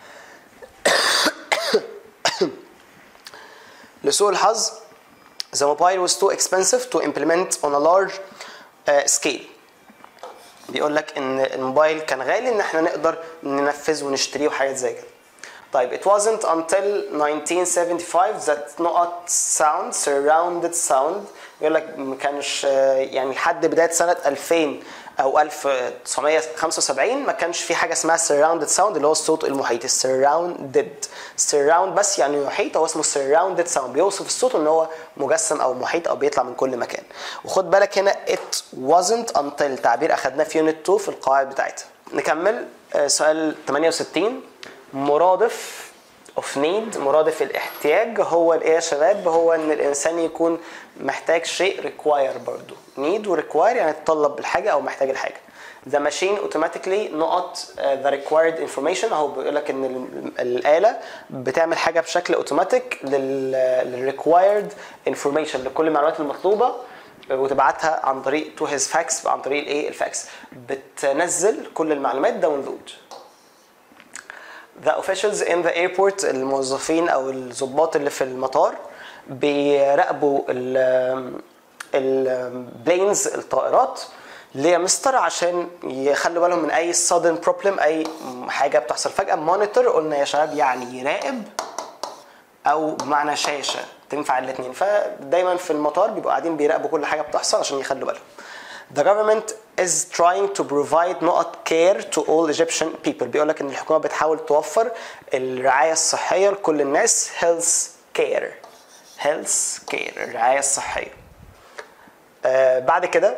لسوء الحظ the mobile was too expensive to implement on a large uh, scale بيقول لك ان الموبايل كان غالي ان احنا نقدر ننفذ ونشتريه وحاجات زي كده طيب it wasn't until 1975 that نقط sound surrounded sound يقول لك ما كانش آه، يعني لحد بدايه سنه 2000 او 1975 ما كانش في حاجه اسمها surrounded sound اللي هو الصوت المحيط surrounded surround بس يعني يحيط هو اسمه surrounded sound بيوصف الصوت ان هو مجسم او محيط او بيطلع من كل مكان وخد بالك هنا it wasn't until تعبير اخدناه في يونت 2 في القواعد بتاعتها نكمل آه، سؤال 68 مرادف اوف نيد مرادف الاحتياج هو الايه يا شباب هو ان الانسان يكون محتاج شيء ريكواير برضو نيد وريكواير يعني تطلب الحاجه او محتاج الحاجه The machine automatically نقط uh, the required information هو بيقول لك ان ال- الاله بتعمل حاجه بشكل اوتوماتيك لل required information لكل المعلومات المطلوبه وتبعتها عن طريق تو هيز فاكس عن طريق الايه الفاكس بتنزل كل المعلومات داونلود The officials in the airport الموظفين او الضباط اللي في المطار بيراقبوا ال البلينز الطائرات ليه يا مستر عشان يخلوا بالهم من اي sudden problem اي حاجه بتحصل فجاه مونيتور قلنا يا شباب يعني يراقب او بمعنى شاشه تنفع الاثنين فدايما في المطار بيبقوا قاعدين بيراقبوا كل حاجه بتحصل عشان يخلوا بالهم The government is trying to provide نقط care to all Egyptian people بيقول لك ان الحكومه بتحاول توفر الرعايه الصحيه لكل الناس health care health care الرعايه الصحيه آه بعد كده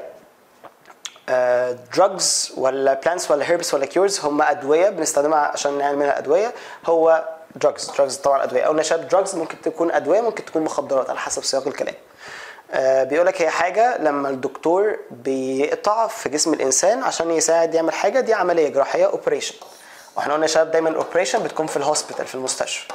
دراجز ولا بلانتس ولا هيربس ولا كيورز هم ادويه بنستخدمها عشان نعمل منها ادويه هو دراجز دراجز طبعا ادويه او نشاب دراجز ممكن تكون ادويه ممكن تكون مخدرات على حسب سياق الكلام آه بيقول لك هي حاجه لما الدكتور بيقطع في جسم الانسان عشان يساعد يعمل حاجه دي عمليه جراحيه اوبريشن واحنا قلنا يا شباب دايما الاوبريشن بتكون في الهوسبيتال في المستشفى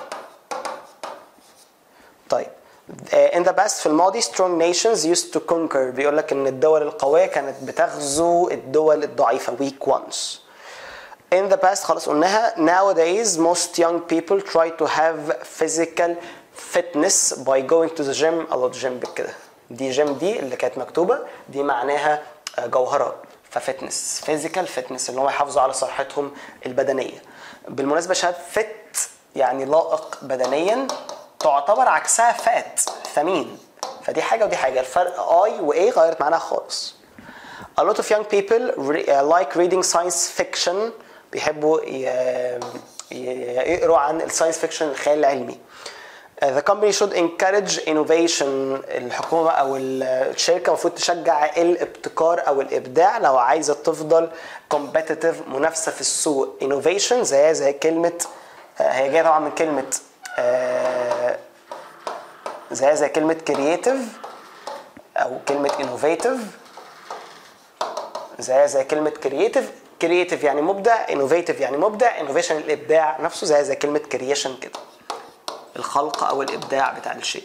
طيب Uh, in the past في الماضي strong nations used to conquer بيقول لك ان الدول القوية كانت بتغزو الدول الضعيفة weak ones in the past خلاص قلناها nowadays most young people try to have physical fitness by going to the gym a lot gym كده دي جيم دي اللي كانت مكتوبة دي معناها آه، جوهرات ففتنس physical fitness اللي هم يحافظوا على صحتهم البدنية بالمناسبة شباب fit يعني لائق بدنيا تعتبر عكسها فات ثمين فدي حاجة ودي حاجة الفرق اي واي غيرت معناها خالص A lot of young people re- uh, like reading science fiction بيحبوا ي- ي- يقروا عن الساينس فيكشن الخيال العلمي. Uh, the company should encourage innovation الحكومة أو ال- الشركة المفروض تشجع الابتكار أو الإبداع لو عايزة تفضل competitive منافسة في السوق innovation زي زي كلمة uh, هي جاية طبعا من كلمة uh, زي زي كلمة creative أو كلمة innovative زي زي كلمة creative creative يعني مبدع innovative يعني مبدع innovation الإبداع نفسه زي زي كلمة creation كده الخلق أو الإبداع بتاع الشيء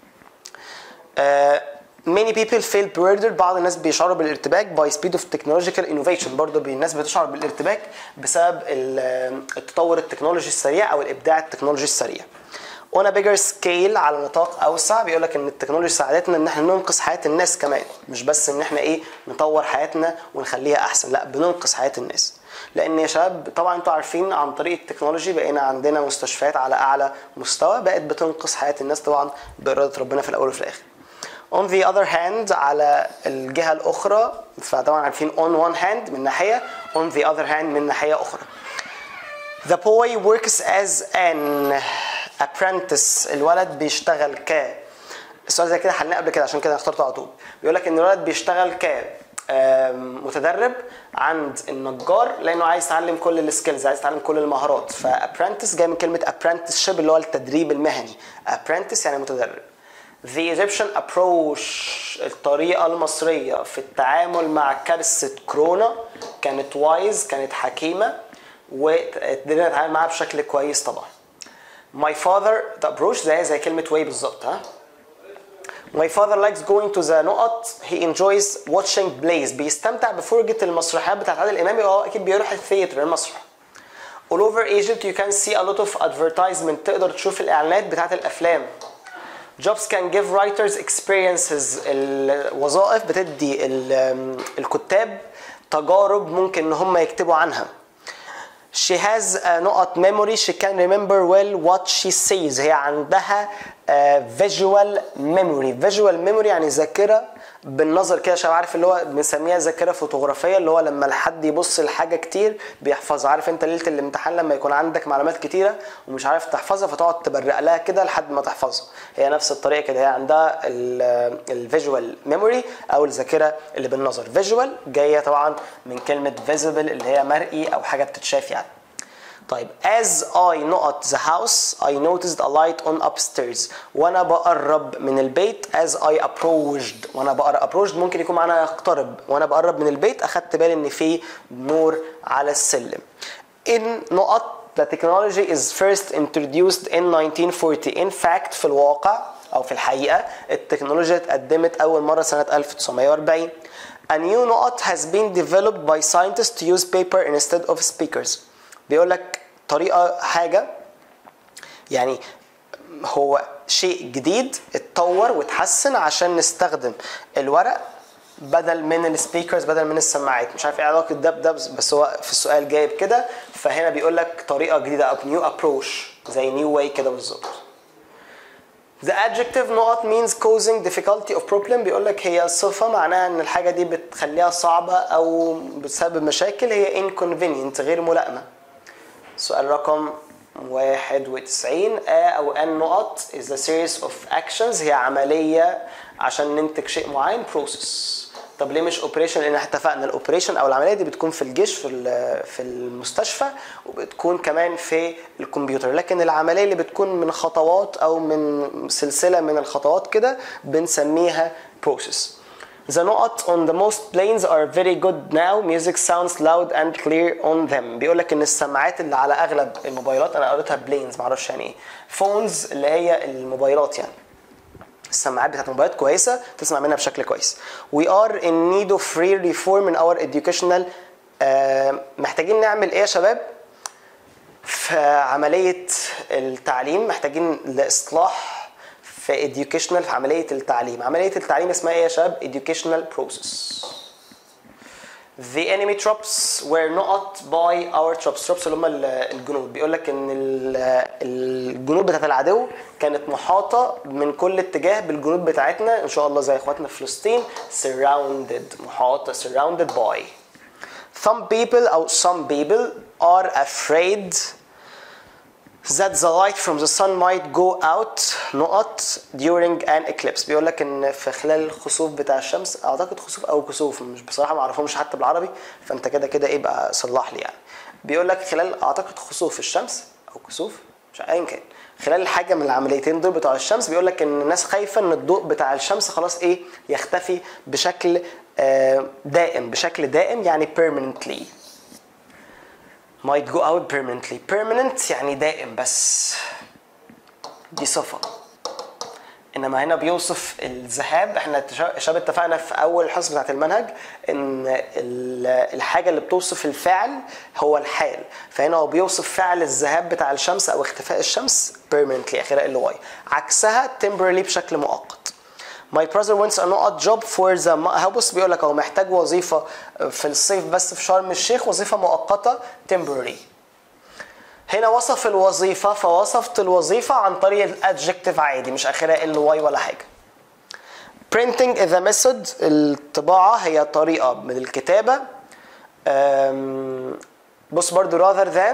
آه، many people feel burdened بعض الناس بيشعروا بالارتباك by speed of technological innovation برضه بي- الناس بتشعر بالارتباك بسبب ال- التطور التكنولوجي السريع او الابداع التكنولوجي السريع on a bigger scale على نطاق اوسع بيقول لك ان التكنولوجيا ساعدتنا ان احنا ننقذ حياه الناس كمان مش بس ان احنا ايه نطور حياتنا ونخليها احسن لا بننقذ حياه الناس لان يا شباب طبعا انتوا عارفين عن طريق التكنولوجي بقينا عندنا مستشفيات على اعلى مستوى بقت بتنقذ حياه الناس طبعا باراده ربنا في الاول وفي الاخر on the other hand على الجهة الأخرى فطبعا عارفين on one hand من ناحية on the other hand من ناحية أخرى The boy works as an apprentice الولد بيشتغل ك السؤال زي كده حلناه قبل كده عشان كده اخترته على طول بيقول لك ان الولد بيشتغل ك آم، متدرب عند النجار لانه عايز يتعلم كل السكيلز عايز يتعلم كل المهارات فابرنتس جاي من كلمه apprenticeship اللي هو التدريب المهني apprentice يعني متدرب The Egyptian approach الطريقة المصرية في التعامل مع كارثة كورونا كانت وايز كانت حكيمة وقدرنا نتعامل معاها بشكل كويس طبعا. My father the approach زي زي كلمة way بالظبط ها. My father likes going to the نقط he enjoys watching plays بيستمتع بفرجة المسرحيات بتاعت عادل إمام اه أكيد بيروح الثياتر المسرح. All over Egypt you can see a lot of advertisement تقدر تشوف الإعلانات بتاعت الأفلام. Jobs can give writers experiences الوظائف بتدي ال- الكتاب تجارب ممكن ان هم يكتبوا عنها She has a نقط memory she can remember well what she says هي عندها uh, visual memory visual memory يعني ذاكرة بالنظر كده شباب عارف اللي هو بنسميها ذاكرة فوتوغرافية اللي هو لما الحد يبص لحاجة كتير بيحفظها عارف انت ليلة الامتحان لما يكون عندك معلومات كتيرة ومش عارف تحفظها فتقعد تبرق لها كده لحد ما تحفظها هي نفس الطريقة كده هي عندها الفيجوال ميموري او الذاكرة اللي بالنظر فيجوال جاية طبعا من كلمة visible اللي هي مرئي او حاجة بتتشاف يعني طيب as I نقط the house I noticed a light on upstairs وانا بقرب من البيت as I approached وانا بقرب approached ممكن يكون معانا يقترب وانا بقرب من البيت اخدت بالي ان في نور على السلم in نقط the technology is first introduced in 1940 in fact في الواقع او في الحقيقه التكنولوجيا اتقدمت اول مره سنه 1940 A new نقط has been developed by scientists to use paper instead of speakers بيقول لك طريقه حاجه يعني هو شيء جديد اتطور واتحسن عشان نستخدم الورق بدل من السبيكرز بدل من السماعات مش عارف ايه علاقه ده بده بس هو في السؤال جايب كده فهنا بيقول لك طريقه جديده او نيو ابروش زي نيو واي كده بالظبط The adjective نقط means causing difficulty of problem بيقول لك هي صفة معناها ان الحاجة دي بتخليها صعبة او بتسبب مشاكل هي inconvenient غير ملائمة. سؤال رقم 91 A أو N نقط is a series of actions هي عملية عشان ننتج شيء معين process طب ليه مش اوبريشن لان احنا اتفقنا الاوبريشن او العمليه دي بتكون في الجيش في ال- في المستشفى وبتكون كمان في الكمبيوتر لكن العمليه اللي بتكون من خطوات او من سلسله من الخطوات كده بنسميها process The نقط on the most planes are very good now. Music sounds loud and clear on them. بيقول لك ان السماعات اللي على اغلب الموبايلات انا قريتها بلينز معرفش يعني ايه. phones اللي هي الموبايلات يعني. السماعات بتاعت الموبايلات كويسه تسمع منها بشكل كويس. We are in need of free reform in our educational آه، محتاجين نعمل ايه يا شباب؟ في عملية التعليم محتاجين لإصلاح في educational في عملية التعليم عملية التعليم اسمها ايه يا شباب؟ educational process The enemy troops were not by our troops troops اللي هم ال- الجنود بيقول لك ان ال- الجنود بتاعت العدو كانت محاطة من كل اتجاه بالجنود بتاعتنا ان شاء الله زي اخواتنا في فلسطين surrounded محاطة surrounded by Some people أو some people are afraid that the light from the sun might go out نقط during an eclipse بيقول لك ان في خلال الخسوف بتاع الشمس اعتقد خسوف او كسوف مش بصراحه ما اعرفهمش حتى بالعربي فانت كده كده ايه بقى صلح لي يعني بيقول لك خلال اعتقد خسوف الشمس او كسوف مش ايا كان خلال حاجه من العمليتين دول بتوع الشمس بيقول لك ان الناس خايفه ان الضوء بتاع الشمس خلاص ايه يختفي بشكل آه، دائم بشكل دائم يعني permanently might go out permanently permanent يعني دائم بس دي صفه انما هنا بيوصف الذهاب احنا تشا- شباب اتفقنا في اول الحصه بتاعت المنهج ان ال- الحاجه اللي بتوصف الفعل هو الحال فهنا هو بيوصف فعل الذهاب بتاع الشمس او اختفاء الشمس permanently اخرها ال واي عكسها temporarily بشكل مؤقت My brother wants a not job for the هو بص بيقول لك هو محتاج وظيفه في الصيف بس في شرم الشيخ وظيفه مؤقته temporary هنا وصف الوظيفة فوصفت الوظيفة عن طريق الادجكتيف عادي مش اخرها ال واي ولا حاجة. Printing is a method الطباعة هي طريقة من الكتابة أم، بص برضو rather than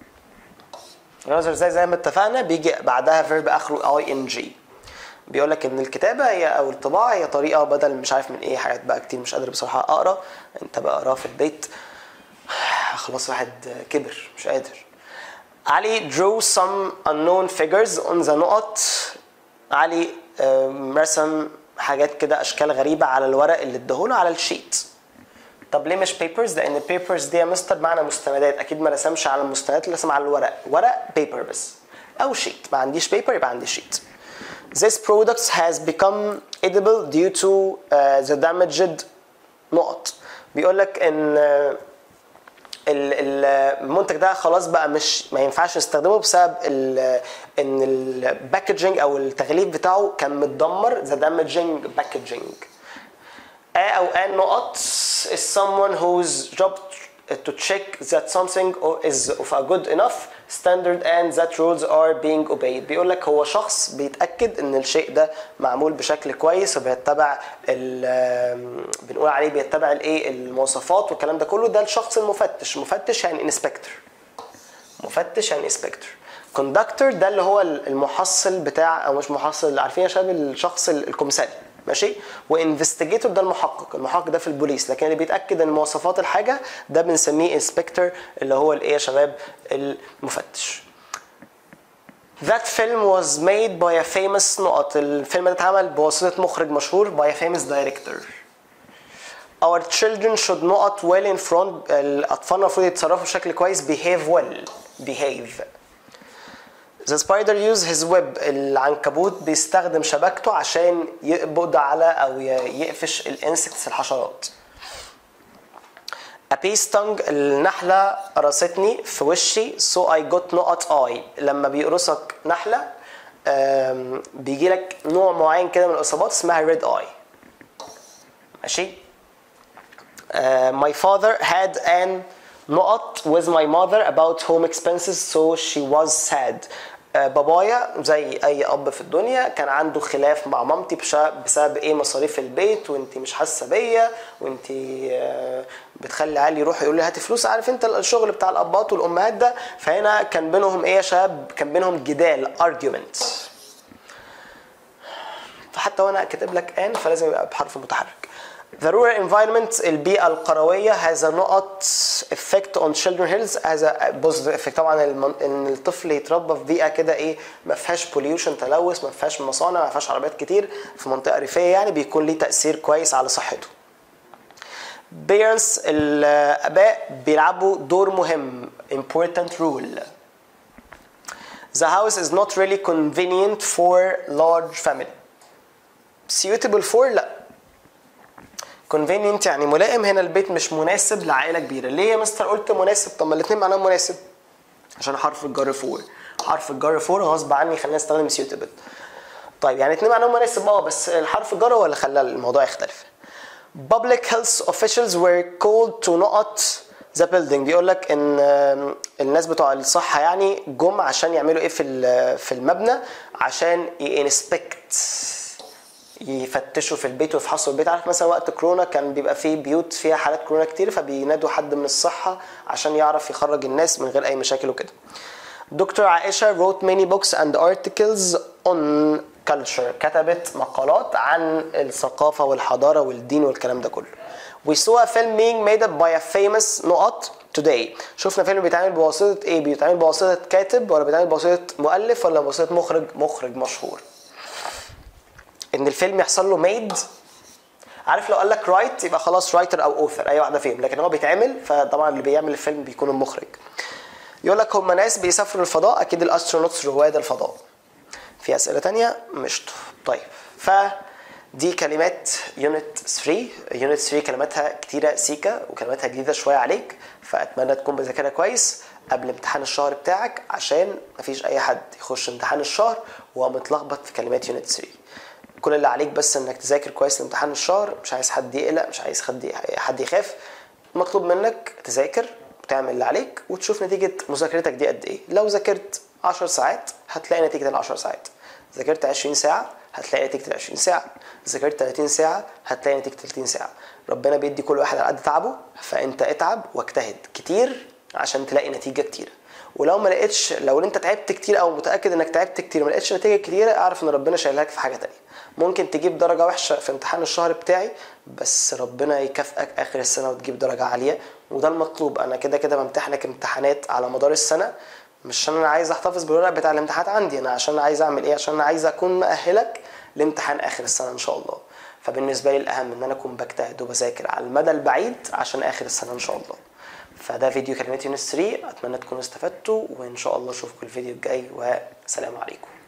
rather زي زي ما اتفقنا بيجي بعدها verb اخره ing بيقول لك ان الكتابة هي او الطباعة هي طريقة بدل مش عارف من ايه حاجات بقى كتير مش قادر بصراحة اقرا انت بقى اقراه في البيت خلاص واحد كبر مش قادر علي drew some unknown figures on the نقط علي آم، رسم حاجات كده اشكال غريبه على الورق اللي اداهوله على الشيت طب ليه مش papers لان papers دي يا مستر معنى مستندات اكيد ما رسمش على المستندات اللي رسم على الورق ورق paper بس او شيت ما عنديش paper يبقى عندي شيت This product has become edible due to uh, the damaged نقط بيقول لك ان آه، ال- ال- المنتج ده خلاص بقى مش ما ينفعش نستخدمه بسبب ال- ان الباكجينج او التغليف بتاعه كان متدمر ذا دامجينج باكجينج A او N نقط is someone whose job to check that something is of a good enough standard and that rules are being obeyed بيقول لك هو شخص بيتأكد ان الشيء ده معمول بشكل كويس وبيتبع ال- بنقول عليه بيتبع الايه المواصفات والكلام ده كله ده الشخص المفتش مفتش يعني انسبكتور مفتش يعني انسبكتور كوندكتور ده اللي هو المحصل بتاع او مش محصل عارفين يا شباب الشخص الكمثري ماشي وانفستيجيتور ده المحقق المحقق ده في البوليس لكن اللي بيتاكد ان مواصفات الحاجه ده بنسميه انسبكتور اللي هو الايه يا شباب المفتش That film was made by a famous نقط الفيلم ده اتعمل بواسطة مخرج مشهور by a famous director Our children should not well in front الأطفال المفروض يتصرفوا بشكل كويس behave well behave The spider use his web العنكبوت بيستخدم شبكته عشان يقبض على أو ي- يقفش الانسكتس الحشرات A bee stung النحلة قرصتني في وشي so I got نقط eye لما بيقرصك نحلة بيجي لك نوع معين كده من الإصابات اسمها red eye ماشي Uh, my father had an نقط with my mother about home expenses so she was sad uh, بابايا زي اي اب في الدنيا كان عنده خلاف مع مامتي بش- بسبب ايه مصاريف البيت وانت مش حاسه بيا وانت uh, بتخلي علي يروح يقول لي هاتي فلوس عارف انت الشغل بتاع الابات والامهات ده فهنا كان بينهم ايه يا شباب كان بينهم جدال argument فحتى وانا كاتب لك ان فلازم يبقى بحرف متحرك The rural environment البيئة القروية has a نقط effect on children health has a positive effect طبعا المن... ان الطفل يتربى في بيئة كده ايه ما فيهاش pollution تلوث ما فيهاش مصانع ما فيهاش عربيات كتير في منطقة ريفية يعني بيكون ليه تأثير كويس على صحته. Parents الآباء بيلعبوا دور مهم important rule. The house is not really convenient for large family. suitable for لا convenient يعني ملائم هنا البيت مش مناسب لعائله كبيره ليه يا مستر قلت مناسب طب ما الاثنين معناهم مناسب عشان حرف الجر فور حرف الجر فور غصب عني خلينا نستخدم suitable طيب يعني الاثنين معناهم مناسب اه بس الحرف الجر هو اللي خلى الموضوع يختلف public health officials were called to نقط the building بيقول لك ان آم، الناس بتوع الصحه يعني جم عشان يعملوا ايه في ال- في المبنى عشان ينسبكت يفتشوا في البيت ويفحصوا البيت عارف مثلا وقت كورونا كان بيبقى فيه بيوت فيها حالات كورونا كتير فبينادوا حد من الصحة عشان يعرف يخرج الناس من غير أي مشاكل وكده دكتور عائشة wrote many books and articles on culture كتبت مقالات عن الثقافة والحضارة والدين والكلام ده كله We saw a film being made up by a famous نقط today شفنا فيلم بيتعمل بواسطة ايه بيتعمل بواسطة كاتب ولا بيتعمل بواسطة مؤلف ولا بواسطة مخرج مخرج مشهور ان الفيلم يحصل له ميد عارف لو قال لك رايت يبقى خلاص رايتر او اوثر اي واحده فيهم لكن هو بيتعمل فطبعا اللي بيعمل الفيلم بيكون المخرج يقول لك هم ناس بيسافروا الفضاء اكيد الاسترونوتس رواد الفضاء في اسئله تانية مش طيب ف دي كلمات يونت 3 يونت 3 كلماتها كتيرة سيكا وكلماتها جديدة شوية عليك فأتمنى تكون بذاكرها كويس قبل امتحان الشهر بتاعك عشان مفيش أي حد يخش امتحان الشهر وهو متلخبط في كلمات يونت 3 كل اللي عليك بس انك تذاكر كويس لامتحان الشهر مش عايز حد يقلق مش عايز حد حد يخاف مطلوب منك تذاكر وتعمل اللي عليك وتشوف نتيجة مذاكرتك دي قد ايه لو ذاكرت 10 ساعات هتلاقي نتيجة ال 10 ساعات ذاكرت 20 ساعة هتلاقي نتيجة ال 20 ساعة ذاكرت 30 ساعة هتلاقي نتيجة 30 ساعة ربنا بيدي كل واحد على قد تعبه فانت اتعب واجتهد كتير عشان تلاقي نتيجة كتير ولو ما لقيتش لو انت تعبت كتير او متاكد انك تعبت كتير وما لقيتش نتيجه كتيره اعرف ان ربنا شايلها لك في حاجه تانية ممكن تجيب درجه وحشه في امتحان الشهر بتاعي بس ربنا يكافئك اخر السنه وتجيب درجه عاليه وده المطلوب انا كده كده بمتحنك امتحانات على مدار السنه مش عشان انا عايز احتفظ بالورق بتاع الامتحانات عندي انا عشان عايز اعمل ايه عشان انا عايز اكون مأهلك لامتحان اخر السنه ان شاء الله فبالنسبه لي الاهم ان انا اكون بجتهد وبذاكر على المدى البعيد عشان اخر السنه ان شاء الله فده فيديو كلمات يونس 3 اتمنى تكونوا استفدتوا وان شاء الله اشوفكم الفيديو الجاي وسلام عليكم